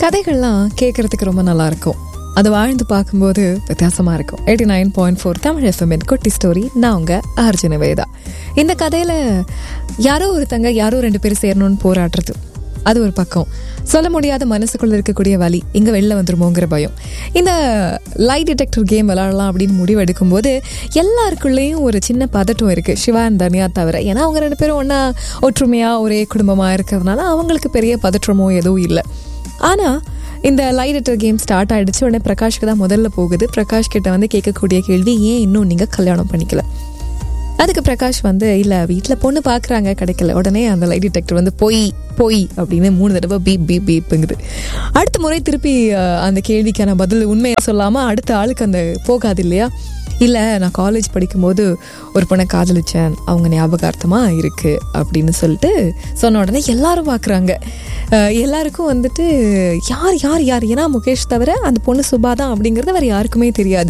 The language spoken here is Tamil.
கதைகள்லாம் கேட்கறதுக்கு ரொம்ப நல்லா இருக்கும் அது வாழ்ந்து பார்க்கும்போது வித்தியாசமா இருக்கும் eighty nine point four Tamil எஃப்எம்என் குட்டி ஸ்டோரி நான் உங்க அர்ஜுன வேதா இந்த கதையில யாரோ ஒருத்தங்க யாரோ ரெண்டு பேரும் சேரணும்னு போராடுறது அது ஒரு பக்கம் சொல்ல முடியாத மனசுக்குள்ள இருக்கக்கூடிய வலி இங்க வெளில வந்துருமோங்கிற பயம் இந்த லைட் டிடெக்டர் கேம் விளாடலாம் அப்படின்னு முடிவு எடுக்கும்போது எல்லாருக்குள்ளேயும் ஒரு சின்ன பதட்டம் இருக்கு சிவா அண்ட் தனியா தவிர ஏன்னா அவங்க ரெண்டு பேரும் ஒன்னா ஒற்றுமையா ஒரே குடும்பமா இருக்கிறதுனால அவங்களுக்கு பெரிய பதற்றமோ எதுவும் இல்லை ஆனா இந்த லைட் டிடெக்டர் கேம் ஸ்டார்ட் ஆயிடுச்சு உடனே பிரகாஷ்க்கு தான் முதல்ல போகுது பிரகாஷ் கிட்ட வந்து கேட்கக்கூடிய கேள்வி ஏன் இன்னும் நீங்க கல்யாணம் பண்ணிக்கல அதுக்கு பிரகாஷ் வந்து இல்லை வீட்டில் பொண்ணு பார்க்குறாங்க கிடைக்கல உடனே அந்த லைட் டிடெக்டர் வந்து போய் போய் அப்படின்னு மூணு தடவை பீப் பீப் பீப்புங்குது அடுத்த முறை திருப்பி அஹ், அந்த கேள்விக்கான பதில் உண்மையை சொல்லாமல் அடுத்த ஆளுக்கு அந்த போகாது இல்லையா இல்லை நான் காலேஜ் படிக்கும்போது ஒரு பொண்ணை காதலிச்சேன் அவங்க ஞாபகார்த்தமாக இருக்குது அப்படின்னு சொல்லிட்டு சொன்ன உடனே எல்லாரும் பார்க்குறாங்க எல்லாருக்கும் வந்துட்டு யார் யார் யார் ஏன்னா முகேஷ் தவிர அந்த பொண்ணு சுபா தான் அப்படிங்கிறது வேறு யாருக்குமே தெரியாது